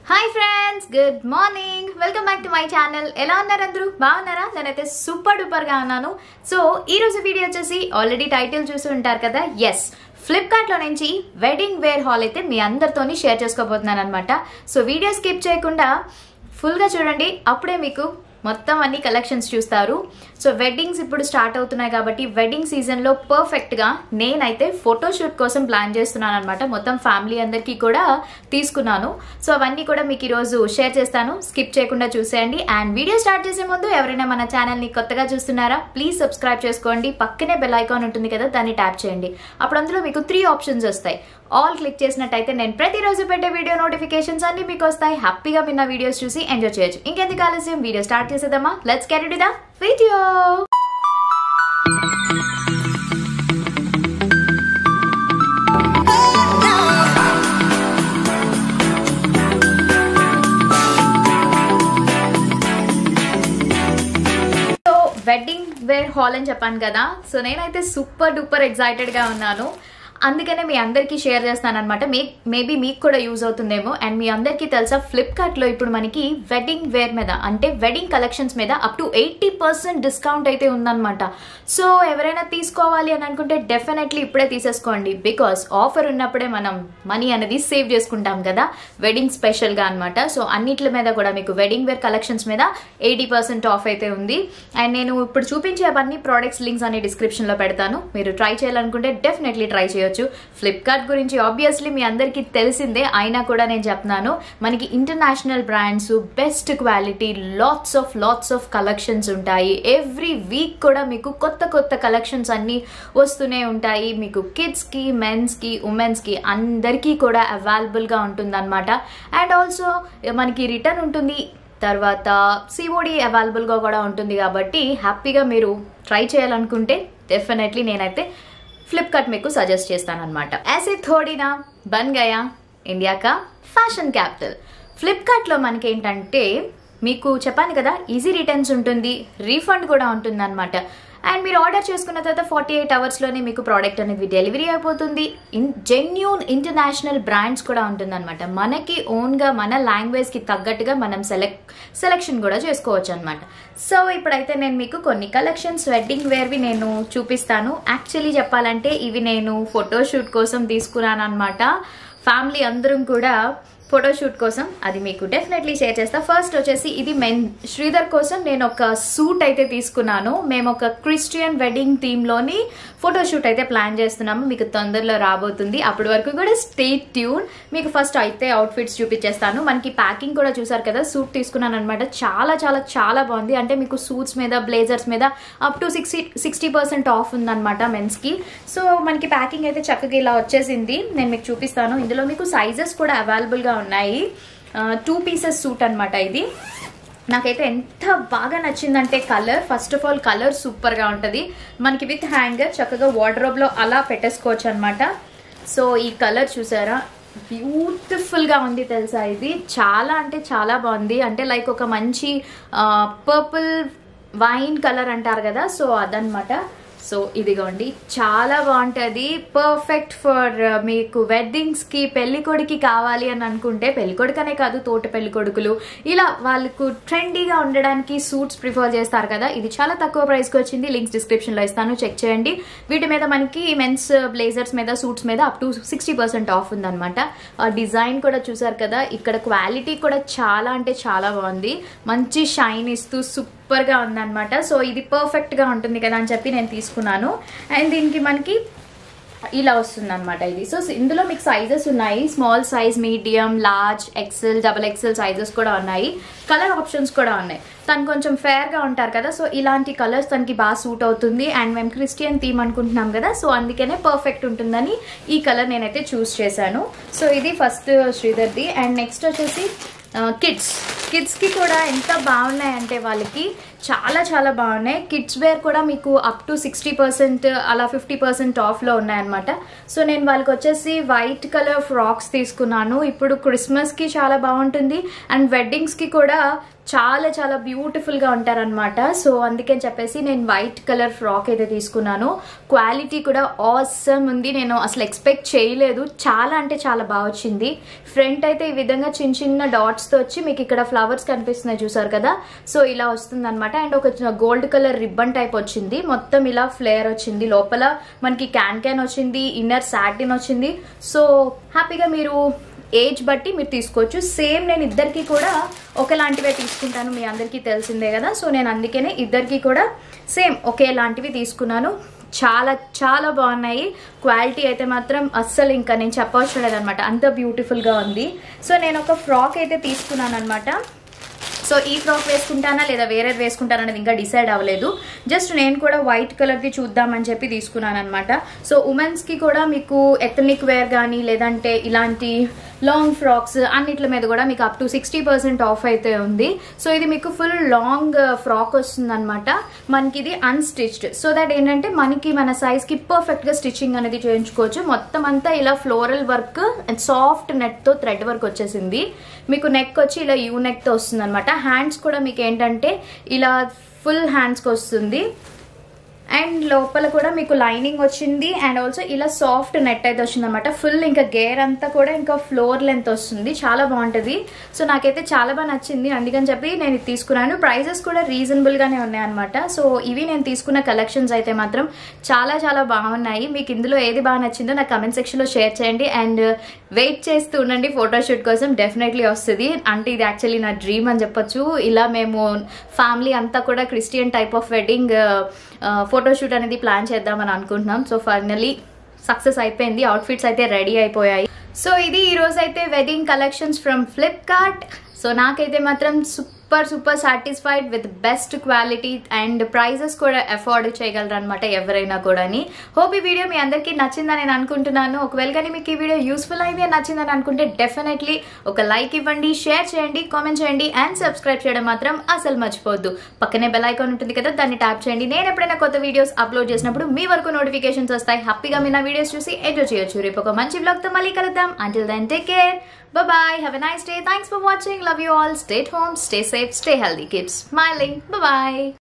Hi friends good morning welcome back to my channel ఎలా ఉన్నారు అందరూ బాగున్నారా నేనైతే సూపర్ డూపర్ గా ఉన్నాను సో ఈ రోజు వీడియో వచ్చేసి ఆల్రెడీ టైటిల్ చూసి ఉంటారు కదా ఎస్ ఫ్లిప్కార్ట్ లో నుంచి వెడ్డింగ్ వేర్ హాల్ అయితే మీ అందరితోని షేర్ చేసుకోబోతున్నాను అనమాట సో వీడియో స్కిప్ చేయకుండా ఫుల్ గా చూడండి అప్పుడే మీకు మొత్తం అన్ని కలెక్షన్స్ చూస్తారు సో వెడ్డింగ్స్ ఇప్పుడు స్టార్ట్ అవుతున్నాయి కాబట్టి వెడ్డింగ్ సీజన్ లో పర్ఫెక్ట్ గా నేనైతే ఫోటోషూట్ కోసం ప్లాన్ చేస్తున్నాను అనమాట మొత్తం ఫ్యామిలీ అందరికీ కూడా తీసుకున్నాను సో అవన్నీ కూడా మీకు ఈరోజు షేర్ చేస్తాను స్కిప్ చేయకుండా చూసేయండి అండ్ వీడియో స్టార్ట్ చేసే ముందు ఎవరైనా మన ఛానల్ ని కొత్తగా చూస్తున్నారా ప్లీజ్ సబ్స్క్రైబ్ చేసుకోండి పక్కనే బెల్ ఐకాన్ ఉంటుంది కదా దాన్ని ట్యాప్ చేయండి అప్పుడు అందులో మీకు త్రీ ఆప్షన్స్ వస్తాయి ఆల్ క్లిక్ చేసినట్టయితే నేను ప్రతిరోజు పెట్టే వీడియో నోటిఫికేషన్స్ అన్ని మీకు వస్తాయి హ్యాపీగా విన్న వీడియోస్ చూసి ఎంజాయ్ చేయొచ్చు ఇంకెందుకు ఆలస్యం వీడియో స్టార్ట్ చేసేద్దామా let's get it the video so wedding wear haul అని చెప్పాను కదా సో నేనైతే సూపర్ డూపర్ ఎక్సైటెడ్ గా ఉన్నాను అందుకనే మీ అందరికీ షేర్ చేస్తాను అనమాట మే మేబీ మీకు కూడా యూజ్ అవుతుందేమో అండ్ మీ అందరికీ తెలుసా ఫ్లిప్కార్ట్ లో ఇప్పుడు మనకి వెడ్డింగ్ వేర్ మీద అంటే వెడ్డింగ్ కలెక్షన్స్ మీద up to eighty percent discount అయితే ఉందన్నమాట సో ఎవరైనా తీసుకోవాలి అని అనుకుంటే డెఫినెట్లీ ఇప్పుడే తీసేసుకోండి బికాస్ ఆఫర్ ఉన్నప్పుడే మనం మనీ అనేది సేవ్ చేసుకుంటాం కదా వెడ్డింగ్ స్పెషల్ గా అనమాట సో అన్నిట్ల మీద కూడా మీకు వెడ్డింగ్ వేర్ కలెక్షన్స్ మీద ఎయిటీ పర్సెంట్ ఆఫ్ అయితే ఉంది అండ్ నేను ఇప్పుడు చూపించే అవన్నీ ప్రోడక్ట్స్ లింక్స్ అనే డిస్క్రిప్షన్ లో పెడతాను మీరు ట్రై చేయాలనుకుంటే డెఫినెట్లీ ట్రై చేయొచ్చు ఫ్లిప్కార్ట్ గురించి ఆబ్వియస్లీ మీ అందరికీ తెలిసిందే అయినా కూడా నేను చెప్తున్నాను మనకి international brands best quality lots of lots of collections ఉంటాయి ఎవ్రీ వీక్ కూడా మీకు కొత్త కొత్త కలెక్షన్స్ అన్ని వస్తూనే ఉంటాయి మీకు కిడ్స్కి మెన్స్కి ఉమెన్స్కి అందరికీ కూడా అవైలబుల్గా ఉంటుందన్నమాట అండ్ ఆల్సో మనకి రిటర్న్ ఉంటుంది తర్వాత సిఓడి అవైలబుల్గా కూడా ఉంటుంది కాబట్టి హ్యాపీగా మీరు ట్రై చేయాలనుకుంటే డెఫినెట్లీ నేనైతే ఫ్లిప్కార్ట్ మీకు సజెస్ట్ చేస్తాను అనమాట ऐसे थोड़ी ना बन गया ఇండియా కా ఫ్యాషన్ క్యాపిటల్ ఫ్లిప్కార్ట్లో మనకేంటంటే మీకు చెప్పాను కదా ఈజీ రిటర్న్స్ ఉంటుంది రీఫండ్ కూడా ఉంటుంది అనమాట అండ్ మీరు ఆర్డర్ చేసుకున్న తర్వాత ఫార్టీ ఎయిట్ అవర్స్లోనే మీకు ప్రోడక్ట్ అనేది డెలివరీ అయిపోతుంది ఇన్ జెన్యూన్ ఇంటర్నేషనల్ బ్రాండ్స్ కూడా ఉంటుందన్నమాట మనకి ఓన్గా మన లాంగ్వేజ్కి తగ్గట్టుగా మనం సెలెక్ట్ సెలెక్షన్ కూడా చేసుకోవచ్చు అనమాట సో ఇప్పుడైతే నేను మీకు కొన్ని కలెక్షన్స్ వెడ్డింగ్ వేర్వి నేను చూపిస్తాను యాక్చువల్లీ చెప్పాలంటే ఇవి నేను ఫోటోషూట్ కోసం తీసుకున్నాను అనమాట ఫ్యామిలీ అందరం కూడా ఫోటోషూట్ కోసం అది మీకు డెఫినెట్లీ షేర్ చేస్తా ఫస్ట్ వచ్చేసి ఇది మెన్ శ్రీధర్ కోసం నేను ఒక సూట్ అయితే తీసుకున్నాను మేము ఒక క్రిస్టియన్ వెడ్డింగ్ థీమ్లోని ఫోటోషూట్ అయితే ప్లాన్ చేస్తున్నాము మీకు తొందరలో రాబోతుంది అప్పటి వరకు కూడా స్టే ట్యూన్ మీకు ఫస్ట్ అయితే అవుట్ఫిట్స్ చూపించేస్తాను మనకి ప్యాకింగ్ కూడా చూసారు కదా సూట్ తీసుకున్నాను అనమాట చాలా చాలా చాలా బాగుంది అంటే మీకు సూట్స్ మీద బ్లేజర్స్ మీద up to sixty sixty percent off ఉందన్నమాట మెన్స్కి సో మనకి ప్యాకింగ్ అయితే చక్కగా ఇలా వచ్చేసింది నేను మీకు చూపిస్తాను ఇందులో మీకు సైజెస్ కూడా అవైలబుల్గా ఉన్నాయి టూ పీసెస్ సూట్ అనమాట ఇది నాకైతే ఎంత బాగా నచ్చిందంటే colour first of all colour సూపర్గా ఉంటుంది మనకి విత్ హ్యాంగర్ చక్కగా వార్డ్రోబ్లో అలా పెట్టేసుకోవచ్చు అనమాట సో ఈ కలర్ చూసారా బ్యూటిఫుల్గా ఉంది తెలుసా ఇది చాలా అంటే చాలా బాగుంది అంటే లైక్ ఒక మంచి పర్పుల్ వైన్ కలర్ అంటారు కదా సో అదనమాట సో ఇదిగోండి చాలా బాగుంటుంది పర్ఫెక్ట్ ఫర్ మీకు వెడ్డింగ్స్కి పెళ్ళికొడికి కావాలి అని అనుకుంటే పెళ్ళికొడుకనే కాదు తోట పెళ్ళికొడుకులు ఇలా వాళ్ళకు ట్రెండీగా ఉండడానికి సూట్స్ ప్రిఫర్ చేస్తారు కదా ఇది చాలా తక్కువ ప్రైస్కి వచ్చింది లింక్స్ డిస్క్రిప్షన్లో ఇస్తాను చెక్ చేయండి వీటి మీద మనకి మెన్స్ బ్లేజర్స్ మీద సూట్స్ మీద up to sixty percent off ఉందన్నమాట ఆ డిజైన్ కూడా చూసారు కదా ఇక్కడ క్వాలిటీ కూడా చాలా అంటే చాలా బాగుంది మంచి షైన్ ఇస్తూ సూపర్ సూపర్గా ఉందన్నమాట సో ఇది పర్ఫెక్ట్గా ఉంటుంది కదా అని చెప్పి నేను తీసుకున్నాను అండ్ దీనికి మనకి ఇలా వస్తుంది అనమాట ఇది సో ఇందులో మీకు సైజెస్ ఉన్నాయి small size medium large XL double XL sizes కూడా ఉన్నాయి కలర్ ఆప్షన్స్ కూడా ఉన్నాయి తను కొంచెం ఫేర్గా ఉంటారు కదా సో ఇలాంటి కలర్స్ తనకి బాగా సూట్ అవుతుంది అండ్ మేము క్రిస్టియన్ థీమ్ అనుకుంటున్నాం కదా సో అందుకనే పర్ఫెక్ట్ ఉంటుందని ఈ కలర్ నేనైతే చూస్ చేశాను సో ఇది ఫస్ట్ శ్రీధర్ది అండ్ నెక్స్ట్ వచ్చేసి కిడ్స్ కిడ్స్కి కూడా ఎంత బాగున్నాయంటే వాళ్ళకి చాలా చాలా బాగున్నాయి కిడ్స్ వేర్ కూడా మీకు అప్ టు సిక్స్టీ పర్సెంట్ అలా ఫిఫ్టీ పర్సెంట్ ఆఫ్లో ఉన్నాయన్నమాట సో నేను వాళ్ళకి వచ్చేసి వైట్ కలర్ ఫ్రాక్స్ తీసుకున్నాను ఇప్పుడు క్రిస్మస్కి చాలా బాగుంటుంది అండ్ వెడ్డింగ్స్కి కూడా చాలా చాలా బ్యూటిఫుల్గా ఉంటారనమాట సో అందుకని చెప్పేసి నేను వైట్ కలర్ ఫ్రాక్ అయితే తీసుకున్నాను క్వాలిటీ కూడా ఆసమ్ ఉంది నేను అసలు ఎక్స్పెక్ట్ చేయలేదు చాలా అంటే చాలా బాగా వచ్చింది ఫ్రంట్ అయితే ఈ విధంగా చిన్న చిన్న డాట్స్తో వచ్చి మీకు ఇక్కడ ఫ్లవర్స్ కనిపిస్తున్నాయి చూసారు కదా సో ఇలా వస్తుంది అనమాట అండ్ ఒక గోల్డ్ కలర్ రిబ్బన్ టైప్ వచ్చింది మొత్తం ఇలా ఫ్లేయర్ వచ్చింది లోపల మనకి క్యాన్ క్యాన్ వచ్చింది ఇన్నర్ సాటిన్ వచ్చింది సో హ్యాపీగా మీరు ఏజ్ బట్టి మీరు తీసుకోవచ్చు సేమ్ నేను ఇద్దరికి కూడా ఒకలాంటివే తీసుకుంటాను మీ అందరికీ తెలిసిందే కదా సో నేను అందుకనే ఇద్దరికి కూడా సేమ్ ఒకేలాంటివి తీసుకున్నాను చాలా చాలా బాగున్నాయి క్వాలిటీ అయితే మాత్రం అస్సలు ఇంకా నేను చెప్పవసరం లేదనమాట అంత బ్యూటిఫుల్గా ఉంది సో నేను ఒక ఫ్రాక్ అయితే తీసుకున్నాను అనమాట సో ఈ ఫ్రాక్ వేసుకుంటానా లేదా వేరేది వేసుకుంటానా అనేది ఇంకా డిసైడ్ అవ్వలేదు జస్ట్ నేను కూడా వైట్ కలర్ది చూద్దామని చెప్పి తీసుకున్నాను అనమాట సో ఉమెన్స్కి కూడా మీకు ఎథనిక్ వేర్ కానీ లేదంటే ఇలాంటి లాంగ్ ఫ్రాక్స్ అన్నిట్ల మీద కూడా మీకు up to sixty percent off అయితే ఉంది సో ఇది మీకు ఫుల్ లాంగ్ ఫ్రాక్ వస్తుంది అనమాట మనకి ఇది అన్స్టిచ్డ్ సో దట్ ఏంటంటే మనకి మన సైజ్కి పర్ఫెక్ట్గా స్టిచ్చింగ్ అనేది చేయించుకోవచ్చు మొత్తం అంతా ఇలా ఫ్లోరల్ వర్క్ అండ్ సాఫ్ట్ నెట్తో థ్రెడ్ వర్క్ వచ్చేసింది మీకు నెక్ వచ్చి ఇలా యూ నెక్తో వస్తుంది అనమాట హ్యాండ్స్ కూడా మీకు ఏంటంటే ఇలా ఫుల్ హ్యాండ్స్కి వస్తుంది అండ్ లోపల కూడా మీకు లైనింగ్ వచ్చింది అండ్ ఆల్సో ఇలా సాఫ్ట్ నెట్ అయితే వచ్చింది అనమాట ఫుల్ ఇంకా గేర్ అంతా కూడా ఇంకా ఫ్లోర్ లెంత్ వస్తుంది చాలా బాగుంటుంది సో నాకైతే చాలా బాగా నచ్చింది అందుకని చెప్పి నేను ఇది తీసుకున్నాను ప్రైజెస్ కూడా రీజనబుల్గానే ఉన్నాయన్నమాట సో ఇవి నేను తీసుకున్న కలెక్షన్స్ అయితే మాత్రం చాలా చాలా బాగున్నాయి మీకు ఇందులో ఏది బాగా నచ్చిందో నా కమెంట్ సెక్షన్లో షేర్ చేయండి అండ్ వెయిట్ చేస్తూ ఉండండి ఫోటోషూట్ కోసం డెఫినెట్లీ వస్తుంది అంటే ఇది యాక్చువల్లీ నా డ్రీమ్ అని చెప్పొచ్చు ఇలా మేము ఫ్యామిలీ అంతా కూడా Christian type of wedding photoshoot అనేది ప్లాన్ చేద్దామని అనుకుంటున్నాం సో ఫైనలీ సక్సెస్ అయిపోయింది అవుట్ఫిట్స్ అయితే రెడీ అయిపోయాయి సో ఇది ఈ రోజు అయితే wedding collections from Flipkart so నాకైతే మాత్రం super super satisfied with best quality and prices కూడా అఫోర్డ్ చేయగలరు అనమాట ఎవరైనా కూడా హోప్ ఈ వీడియో మీ అందరికీ నచ్చిందని నేను అనుకుంటున్నాను ఒకవేళ కానీ మీకు ఈ వీడియో యూస్ఫుల్ అయింది అని నచ్చిందని అనుకుంటే డెఫినెట్లీ ఒక లైక్ ఇవ్వండి షేర్ చేయండి కామెంట్ చేయండి అండ్ సబ్స్క్రైబ్ చేయడం మాత్రం అసలు మర్చిపోవద్దు పక్కనే బెల్ ఐకాన్ ఉంటుంది కదా దాన్ని ట్యాప్ చేయండి నేను ఎప్పుడైనా కొత్త వీడియోస్ అప్లోడ్ చేసినప్పుడు మీ వరకు నోటిఫికేషన్స్ వస్తాయి హ్యాపీగా మీ నా వీడియోస్ చూసి ఎంజాయ్ చేయొచ్చు రేపు ఒక మంచి బ్లాగ్తో మళ్ళీ కలుద్దాం until then take care Bye-bye. Have a nice day. Thanks for watching. Love you all. Stay at home. Stay safe. Stay healthy, kids. Smiling. Bye-bye.